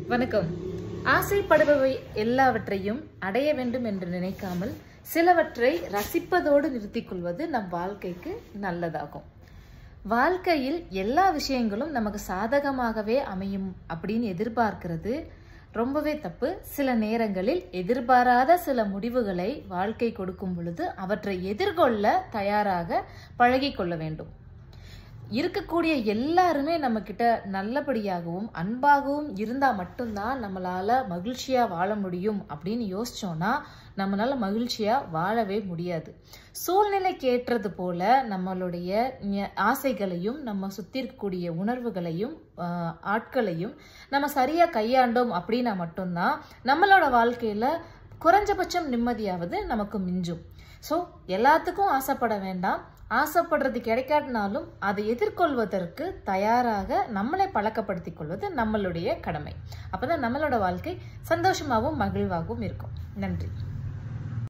வணக்கம் ஆசைப்படுபவை எல்லாவற்றையும் அடைய வேண்டும் என்று நினைக்காமல் சிலவற்றை ரசிப்பதோடு நிறுத்திக் கொள்வது நம் வாழ்க்கைக்கு நல்லதாகும் வாழ்க்கையில் எல்லா விஷயங்களும் நமக்கு சாதகமாகவே அமையும் அப்படின்னு எதிர்பார்க்கிறது ரொம்பவே தப்பு சில நேரங்களில் எதிர்பாராத சில முடிவுகளை வாழ்க்கை கொடுக்கும் பொழுது அவற்றை எதிர்கொள்ள தயாராக பழகிக் கொள்ள வேண்டும் இருக்கக்கூடிய எல்லாருமே நம்ம கிட்ட நல்லபடியாகவும் அன்பாகவும் இருந்தா மட்டும்தான் நம்மளால மகிழ்ச்சியா வாழ முடியும் அப்படின்னு யோசிச்சோம்னா நம்மளால மகிழ்ச்சியா வாழவே முடியாது சூழ்நிலைக்கு ஏற்றது போல நம்மளுடைய ஞ- ஆசைகளையும் நம்ம சுத்தி இருக்கக்கூடிய உணர்வுகளையும் ஆஹ், ஆட்களையும் நம்ம சரியா கையாண்டோம் அப்படின்னா மட்டும்தான் நம்மளோட வாழ்க்கையில குறைஞ்சபட்சம் நிம்மதியாவது நமக்கு மிஞ்சும் ஸோ எல்லாத்துக்கும் ஆசைப்பட வேண்டாம் ஆசைப்படுறது கிடைக்காட்டினாலும் அதை எதிர்கொள்வதற்கு தயாராக நம்மளை பழக்கப்படுத்திக் கொள்வது நம்மளுடைய கடமை அப்பதான் நம்மளோட வாழ்க்கை சந்தோஷமாகவும் மகிழ்வாகவும் இருக்கும் நன்றி